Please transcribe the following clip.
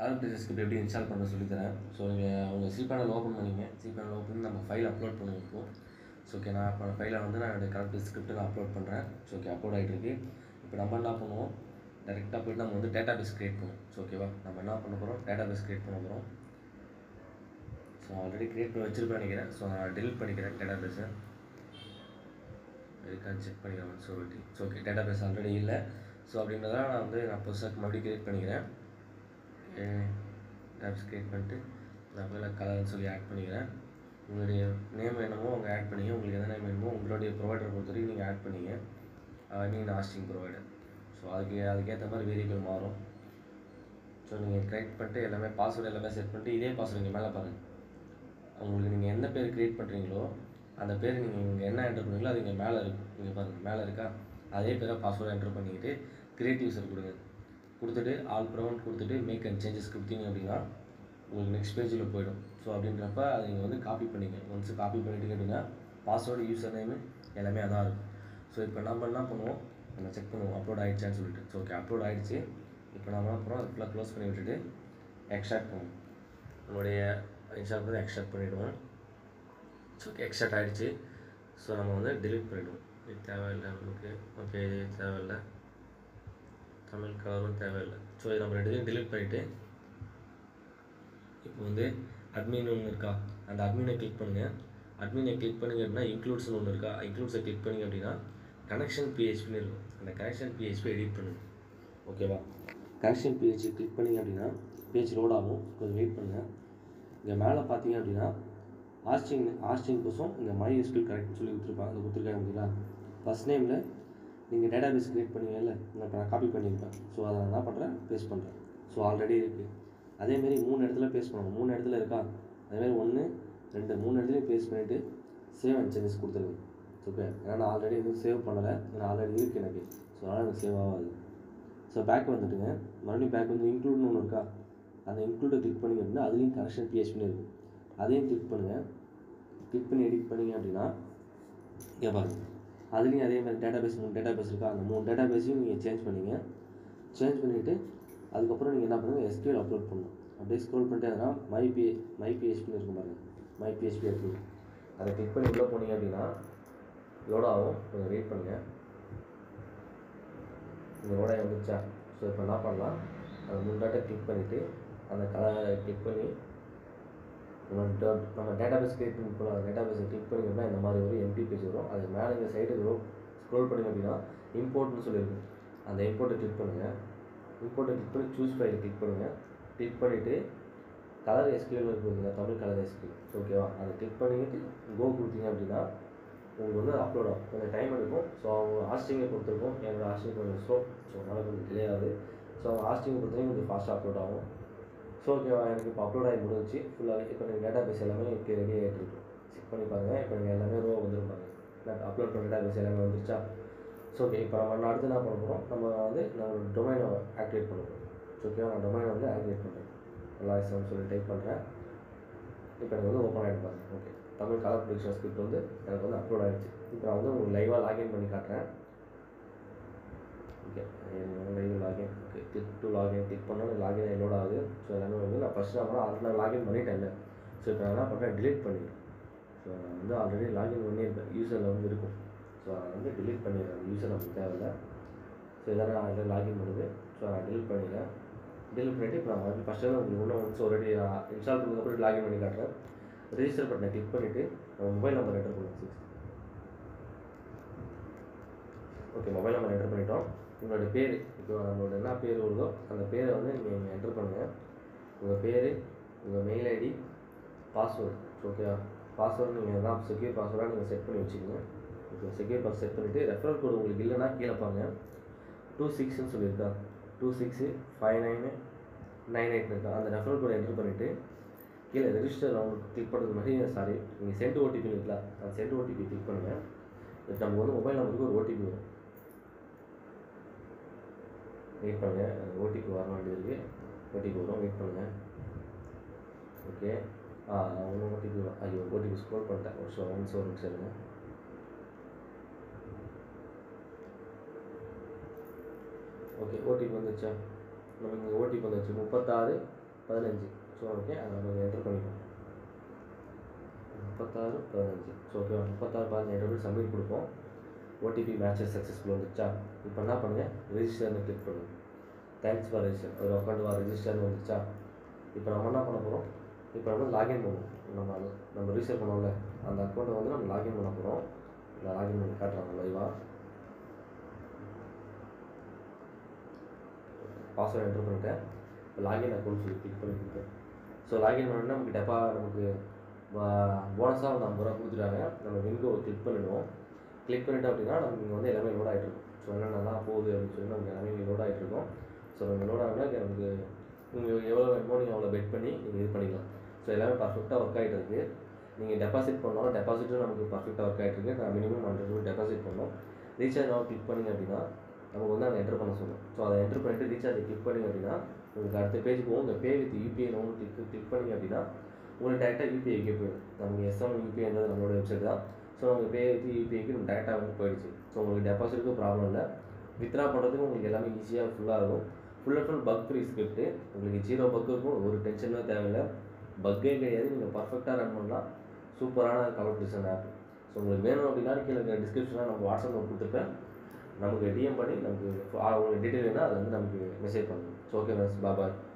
colour page script எப்படி install பண்ண சொல்லித்தரேன் ஸோ நீங்கள் உங்கள் சி பேனல் ஓப்பன் பண்ணிங்க சி பேனல் ஓப்பன் பண்ணி நம்ம ஃபைல் அப்லோட் பண்ணுவோம் இப்போ ஸோ ஓகே நான் இப்போ ஃபைலை வந்து நான் என்னோடய கலர் பேஜ் ஸ்கிரிப்ட் நான் அப்லோட் பண்ணுறேன் ஸோ ஓகே அப்லோட் ஆகிட்டு இருக்கு இப்போ நம்ம என்ன பண்ணுவோம் டேரெக்டாக போயிட்டு நம்ம வந்து டேட்டா பேஸ் க்ரியேட் பண்ணுவோம் ஸோ ஓகேவா நம்ம என்ன பண்ண போகிறோம் டேட்டா பேஸ் க்ரியேட் பண்ண போகிறோம் ஸோ ஆல்ரெடி க்ரியேட் பண்ணி வச்சிருப்பேன் நினைக்கிறேன் ஸோ நான் டெலிட் பண்ணிக்கிறேன் டேட்டா பேஸை இருக்கான்னு செக் பண்ணிக்கிறேன் சொல்லிட்டு so okay database already இல்லை ஸோ அப்படின்றதால நான் வந்து நான் புதுசாக மறுபடியும் க்ரியேட் பண்ணிக்கிறேன் டேப்ஸ் க்ரியேட் பண்ணிட்டு நான் போய் கலர்னு சொல்லி ஆட் பண்ணிக்கிறேன் உங்களுடைய நேம் வேணுமோ அவங்க ஆட் பண்ணிங்க உங்களுக்கு எந்த நேம் வேணுமோ உங்களுடைய ப்ரொவைடர் பொறுத்த வரைக்கும் நீங்கள் ஆட் பண்ணிங்க நீங்கள் ஹாஸ்டிங் ப்ரொவைடர் ஸோ அதுக்கு அதுக்கேற்ற மாதிரி வேரியபிள் மாறும் ஸோ நீங்கள் க்ரியேட் பண்ணிட்டு எல்லாமே பாஸ்வேர்டு எல்லாமே செட் பண்ணிட்டு இதே பாஸ்வேர்டு நீங்கள் மேலே பாருங்கள் உங்களுக்கு நீங்கள் எந்த பேர் க்ரியேட் பண்ணுறீங்களோ அந்த பேர் நீங்கள் இங்கே என்ன என்டர் பண்ணுறீங்களோ அது இங்கே மேலே இருக்கும் இங்கே பாருங்கள் மேலே இருக்கா அதே பேரை பாஸ்வேர்டு என்டர் பண்ணிக்கிட்டு கிரியேட் யூசர் கொடுங்க கொடுத்துட்டு ஆல் ப்ரௌண்ட் கொடுத்துட்டு மேக் அண்ட் சேஞ்சஸ் கொடுத்தீங்க அப்படின்னா உங்களுக்கு நெக்ஸ்ட் பேஜில் போயிடும் ஸோ அப்படின்றப்ப அதை நீங்கள் வந்து காப்பி பண்ணிங்க ஒன்ஸ் காப்பி பண்ணிட்டு கேட்டிங்கன்னா பாஸ்வேர்டு யூசர் நேமு எல்லாமே அதான் இருக்கும் ஸோ இப்போ நம்ம என்ன பண்ணுவோம் நம்ம செக் பண்ணுவோம் அப்லோட் ஆகிடுச்சான்னு சொல்லிட்டு ஸோ ஓகே அப்லோட் ஆகிடுச்சு இப்போ நம்ம என்ன பண்ணுறோம் அது ஃபுல்லாக க்ளோஸ் பண்ணி விட்டுட்டு எக்ஸ்ட்ராக்ட் பண்ணுவோம் நம்மளுடைய இன்ஸ்டால் பண்ணி எக்ஸ்ட்ராக்ட் பண்ணிவிடுவோம் ஸோ ஓகே எக்ஸ்ட்ராக்ட் ஆகிடுச்சு ஸோ நம்ம வந்து delete பண்ணிவிடுவோம் இது தேவையில்லை நமக்கு ஓகே இது தேவையில்லை தமிழ் கலரும் தேவையில்லை ஸோ இது நம்ம ரெண்டுத்தையும் delete பண்ணிவிட்டு இப்போ வந்து அட்மின் ஒன்று இருக்கா அந்த அட்மினை கிளிக் பண்ணுங்கள் அட்மினை கிளிக் பண்ணிங்க அப்படின்னா இன்க்ளூட்ஸ்னு ஒன்று இருக்கா இன்க்ளூட்ஸை கிளிக் பண்ணிங்க அப்படின்னா கனெக்ஷன் பிஹெச்பின்னு இருக்கும் அந்த கனெக்ஷன் பிஹெச்பி எடிட் பண்ணுங்க ஓகேவா கனெக்ஷன் பிஹெச்பி கிளிக் பண்ணிங்க அப்படின்னா பேஜ் லோட் ஆகும் கொஞ்சம் வெயிட் பண்ணுங்கள் இங்கே மேலே பார்த்தீங்க அப்படின்னா ஆஸ்டிங் ஆஸ்டிங் கோசம் இங்கே மை எஸ்கியூ கரெக்ட்னு சொல்லி கொடுத்துருப்பாங்க அது கொடுத்துருக்காங்க பார்த்தீங்களா ஃபஸ்ட் நேமில் நீங்கள் டேட்டா பேஸ் க்ரியேட் பண்ணுவீங்கல்ல நான் இப்போ நான் காப்பி பண்ணியிருப்பேன் ஸோ அதை நான் என்ன பண்ணுறேன் பேஸ்ட் பண்ணுறேன் ஸோ ஆல்ரெடி இருக்குது அதேமாரி மூணு இடத்துல பேஸ்ட் பண்ணணும் மூணு இடத்துல இருக்கா அதேமாரி ஒன்று ரெண்டு மூணு இடத்துலையும் பேஸ்ட் பண்ணிவிட்டு சேவ் அண்ட் சேஞ்சஸ் கொடுத்துருங்க ஓகே ஏன்னா நான் ஆல்ரெடி எதுவும் சேவ் பண்ணலை நான் ஆல்ரெடி இருக்குது எனக்கு ஸோ அதனால் எனக்கு சேவ் ஆகாது ஸோ பேக் வந்துட்டுங்க மறுபடியும் பேக் வந்து இன்க்ளூட்னு ஒன்று இருக்கா அந்த இன்க்ளூடை கிளிக் பண்ணிங்க அப்படின்னா அதுலேயும் கனெக்ஷன் பிஹெச்பின்னு இருக்கும் அதையும் கிளிக் பண்ணுங்கள் கிளிக் பண்ணி எடிட் பண்ணிங்க அப்படின்னா இங்கே பாருங்கள் அதுலேயும் அதே மாதிரி டேட்டா பேஸ் மூணு டேட்டா பேஸ் இருக்கா அந்த மூணு டேட்டா பேஸையும் நீங்கள் சேஞ்ச் பண்ணிங்க சேஞ்ச் பண்ணிவிட்டு அதுக்கப்புறம் நீங்கள் என்ன பண்ணுங்கள் எஸ்கியூஎல் அப்லோட் பண்ணணும் அப்படியே ஸ்க்ரோல் பண்ணிட்டு எதனா மை பி மை பிஹெச்பின்னு இருக்கும் பாருங்கள் மை பிஹெச்பி இருக்குது அதை கிளிக் பண்ணி உள்ளே போனீங்க அப்படின்னா லோட் ஆகும் கொஞ்சம் வெயிட் பண்ணுங்கள் இந்த லோடாக வந்துச்சா ஸோ இப்போ என்ன பண்ணலாம் அந்த மூணு டேட்டா கிளிக் பண்ணிவிட்டு அந்த கலரை கிளிக் பண்ணி நம்ம ட- நம்ம டேட்டா பேஸ் கிரியேட் பண்ணி போகலாம் டேட்டா பேஸை கிளிக் பண்ணிங்கன்னா இந்த மாதிரி ஒரு எம்டி பேஜ் வரும் அது மேலே இந்த சைடு வரும் ஸ்க்ரோல் பண்ணிங்க அப்படின்னா இம்போர்ட்னு சொல்லியிருக்கும் அந்த இம்போர்ட்டை கிளிக் பண்ணுங்கள் இம்போர்ட்டை கிளிக் பண்ணி சூஸ் ஃபைல் கிளிக் பண்ணுங்கள் கிளிக் பண்ணிவிட்டு கலர் எஸ்கியூல் இருக்குதுங்க தமிழ் கலர் எஸ்கியூல் ஓகேவா அதை கிளிக் பண்ணிட்டு கோ கொடுத்தீங்க அப்படின்னா உங்களுக்கு வந்து அப்லோட் ஆகும் கொஞ்சம் டைம் எடுக்கும் ஸோ அவங்க ஹாஸ்டிங்கை பொறுத்திருக்கும் என்னோட ஹாஸ்டிங் கொஞ்சம் ஸ்லோ ஸோ அதனால் கொஞ்சம் டிலே ஆகுது ஸோ அவங்க ஹாஸ்டிங்கை பொறுத்தவரைக்கும் கொஞ்சம் ஃபாஸ்ட்டாக அப்லோட் ஆகும் ஸோ ஓகேவா எனக்கு இப்போ அப்லோட் ஆகி முடிஞ்சிச்சு ஃபுல்லாக இப்போ நீங்கள் டேட்டா பேஸ் எல்லாமே இப்போ ரெடி ஆகிட்டு இருக்கு செக் பண்ணி பாருங்கள் இப்போ நீங்கள் எல்லாமே ரோ வந்துடும் பாருங்க நான் அப்லோட் பண்ண டேட்டா பேஸ் எல்லாமே வந்துருச்சா ஸோ ஓகே இப்போ நம்ம அடுத்து என்ன பண்ண போகிறோம் நம்ம வந்து நான் டொமைனை ஆக்டிவேட் பண்ண போகிறோம் ஸோ ஓகேவா நான் டொமைனை வந்து ஆக்டிவேட் பண்ணுறேன் எல்லா எக்ஸாம் சொல்லி டைப் பண்ணுறேன் இப்போ எனக்கு வந்து ஓப்பன் ஆகிட்டு பாருங்க okay Tamil colour production script வந்து எனக்கு வந்து அப்லோட் ஆகிடுச்சு இப்போ நான் வந்து உங்களுக்கு லைவாக லாகின் பண்ணி காட்டுறேன் okay live login okay click to login click பண்ணால் லாகின் லோட் ஆகுது ஸோ எல்லாமே வந்து நான் ஃபஸ்ட் நான் ஆல்ரெடி நான் லாகின் பண்ணிட்டேன் ஸோ இப்போ நான் என்ன பண்ணுறேன் delete பண்ணிடுறேன் ஸோ நான் வந்து ஆல்ரெடி லாகின் பண்ணியிருப்பேன் யூசரில் வந்து இருக்கும் ஸோ நான் வந்து delete பண்ணிடுறேன் யூசர் நமக்கு தேவையில்லை ஸோ இதெல்லாம் நான் ஆல்ரெடி லாகின் பண்ணுது ஸோ நான் delete பண்ணிடுறேன் delete பண்ணிவிட்டு இப்போ நான் வந்து ஃபஸ்ட்டு உங்களுக்கு இன்னும் ஒன்ஸ் ஆல்ரெடி இன்ஸ்டால் பண்ணதுக்கப்புறம் லாகின் பண்ணி காட்டுறேன் ரெஜிஸ்டர் பட்டனை கிளிக் பண்ணிவிட்டு நம்ம மொபைல் நம்பர் என்டர் பண்ணுவோம் six okay mobile number enter பண்ணிட்டோம் உங்களோட பேர் இப்போ நம்மளோட என்ன பேர் வருதோ அந்த பேரை வந்து நீங்கள் இங்கே என்டர் பண்ணுங்கள் உங்கள் பேர் உங்கள் மெயில் ஐடி பாஸ்வேர்டு ஓகேவா பாஸ்வேர்டு நீங்கள் எல்லாம் செக்யூர் பாஸ்வேர்டாக நீங்கள் செட் பண்ணி வச்சுக்கோங்க ஓகே செக்யூர் பாஸ் செட் பண்ணிவிட்டு ரெஃபரல் கோடு உங்களுக்கு இல்லைன்னா கீழே பாருங்க டூ சிக்ஸ்னு சொல்லியிருக்கா two six five nine nine eight இருக்கா அந்த ரெஃபரல் கோடை என்டர் பண்ணிவிட்டு கீழே ரெஜிஸ்டர் அவங்க கிளிக் பண்ணுறதுக்கு முன்னாடி சாரி நீங்கள் சென்ட் ஓடிபி இருக்குல்ல அந்த சென்ட் ஓடிபி கிளிக் பண்ணுங்கள் இப்போ நமக்கு வந்து மொபைல் நம்பருக்கு ஒரு ஓடிபி வரும் வெயிட் பண்ணுங்கள் ஓடிபி வர வேண்டியது இருக்குது ஓடிபி வரும் வெயிட் பண்ணுங்கள் ஓகே ஆ ஒன்றும் ஓடிபி ஐயோ ஓடிபி ஸ்க்ரோல் பண்ணிட்டேன் ஒரு ஷோ ஒன்ஸ் ஒரு நிமிஷம் இருங்க ஓகே ஓடிபி வந்துச்சா நமக்கு இங்கே ஓடிபி வந்துச்சு முப்பத்தாறு பதினஞ்சு ஸோ ஓகே அதை நம்ம என்டர் பண்ணிப்போம் முப்பத்தாறு பதினஞ்சு ஸோ ஓகேவா முப்பத்தாறு பதினஞ்சு என்டர் பண்ணி சப்மிட் கொடுப்போம் ஓடிபி மேட்சஸ் சக்ஸஸ்ஃபுல் வந்துச்சா இப்போ என்ன பண்ணுங்கள் ரெஜிஸ்டர்னு கிளிக் பண்ணுங்கள் தேங்க்ஸ் ஃபார் ரெஜிஸ்டர் ஒரு அக்கௌண்ட் வா ரெஜிஸ்டர்னு வந்துச்சா இப்போ நம்ம என்ன பண்ண போகிறோம் இப்போ நம்ம லாகின் பண்ணுவோம் நம்ம அது- நம்ம ரிஜிஸ்டர் பண்ணோம்ல அந்த அக்கௌண்ட்டை வந்து நம்ம லாகின் பண்ண போகிறோம் நான் லாகின் பண்ணி காட்டுறாங்க லைவாக பாஸ்வேர்டு என்டர் பண்ணிட்டேன் இப்போ லாகின் அக்கௌண்ட் சொல்லி கிளிக் பண்ணி கொடுத்தேன் ஸோ லாகின் பண்ணோன்னா நமக்கு டெப்பா நமக்கு போனஸாக வந்து ஐம்பது ரூபா கொடுத்துட்டாங்க நம்ம விங்கோ கிளிக் பண்ணிடுவோம் கிளிக் பண்ணிட்டோம் அப்படின்னா நமக்கு இங்கே வந்து எல்லாமே லோட் ஆகிட்டு இருக்கும் ஸோ என்னென்னலாம் போகுது அப்படின்னு சொல்லி நமக்கு எல்லாமே இங்கே லோட் ஆகிட்டு இருக்கும் ஸோ நம்ம லோட் ஆகுனா நமக்கு நீங்கள் எவ்வளோ வேணுமோ நீங்கள் அவ்வளோ பெட் பண்ணி நீங்கள் இது பண்ணிக்கலாம் ஸோ எல்லாமே பர்ஃபெக்டாக ஒர்க் ஆகிட்டு இருக்கு நீங்கள் டெபாசிட் பண்ணாலும் டெபாசிட்டும் நமக்கு பர்ஃபெக்டாக ஒர்க் ஆகிட்டு இருக்கு நான் மினிமம் ஹண்ட்ரட் ரூபி டெபாசிட் பண்ணோம் ரீசார்ஜ் ஆகும் கிளிக் பண்ணிங்க அப்படின்னா நமக்கு வந்து அதை என்டர் பண்ண சொல்லும் ஸோ அதை என்டர் பண்ணிட்டு ரீசார்ஜ் கிளிக் பண்ணிங்க அப்படின்னா உங்களுக்கு அடுத்த பேஜ் போகும் உங்கள் பே வித் யூபிஐ ஒன்று கிளிக் கிளிக் பண்ணிங்க அப்படின்னா உங்களுக்கு டேரெக்டாக யூபிஐக்கே போயிடும் நமக்கு எஸ்எம் யூபிஐன்றது நம்மளோட வெப்சைட் தான் ஸோ உங்களுக்கு பே வித் யூபிஐக்கு நம்ம டேரெக்டாக வந்து போயிடுச்சு ஸோ உங்களுக்கு டெபாசிட்டுக்கும் ப்ராப்ளம் இல்லை வித்ரா பண்ணுறதுக்கு உங்களுக்கு எல்லாமே ஈஸியாக ஃபுல்லாக இருக்கும் full and full bug free script உங்களுக்கு ஜீரோ பக் இருக்கும் ஒரு டென்ஷனுமே தேவையில்லை பக்கே கிடையாது நீங்கள் பர்ஃபெக்டாக ரன் பண்ணலாம் சூப்பரான கவர் டிசன் ஆப் ஸோ உங்களுக்கு வேணும் அப்படின்னா கீழே இருக்கிற டிஸ்கிரிப்ஷனில் நம்ம வாட்ஸ்அப் நோட் கொடுத்துருப்பேன் நமக்கு டிஎம் பண்ணி நமக்கு உங்களுக்கு டீட்டெயில் வேணால் அதை வந்து நமக்கு மெசேஜ் பண்ணுங்க ஸோ ஓகே பாய்